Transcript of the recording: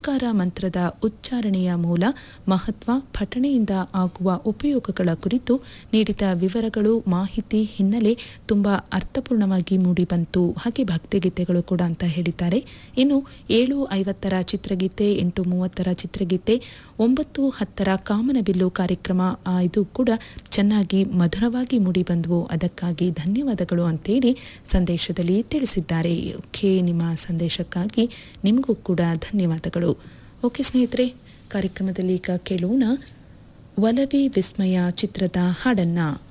ಓಂಕಾರ ಮಂತ್ರದ ಉಚ್ಚಾರಣೆಯ ಮೂಲ ಮಹತ್ವ ಪಠಣೆಯಿಂದ ಆಗುವ ಉಪಯೋಗಗಳ ಕುರಿತು ನೀಡಿದ ವಿವರಗಳು ಮಾಹಿತಿ ಹಿನ್ನೆಲೆ ತುಂಬ ಅರ್ಥಪೂರ್ಣವಾಗಿ ಮೂಡಿಬಂತು ಹಾಗೆ ಭಕ್ತಿಗೀತೆಗಳು ಕೂಡ ಅಂತ ಹೇಳಿದ್ದಾರೆ ಇನ್ನು ಏಳು ಐವತ್ತರ ಚಿತ್ರಗೀತೆ ಎಂಟು ಮೂವತ್ತರ ಚಿತ್ರಗೀತೆ ಒಂಬತ್ತು ಹತ್ತರ ಕಾಮನಬಿಲ್ಲು ಕಾರ್ಯಕ್ರಮ ಆ, ಇದು ಕೂಡ ಚೆನ್ನಾಗಿ ಮಧುರವಾಗಿ ಮೂಡಿಬಂದವು ಅದಕ್ಕಾಗಿ ಧನ್ಯವಾದಗಳು ಅಂತೇಳಿ ಸಂದೇಶದಲ್ಲಿ ತಿಳಿಸಿದ್ದಾರೆ ಓಕೆ ನಿಮ್ಮ ಸಂದೇಶಕ್ಕಾಗಿ ನಿಮಗೂ ಕೂಡ ಧನ್ಯವಾದಗಳು ಓಕೆ ಸ್ನೇಹಿತರೆ ಕಾರ್ಯಕ್ರಮದಲ್ಲಿ ಈಗ ಕೇಳೋಣ ಒಲವಿ ವಿಸ್ಮಯ ಚಿತ್ರದ ಹಾಡನ್ನ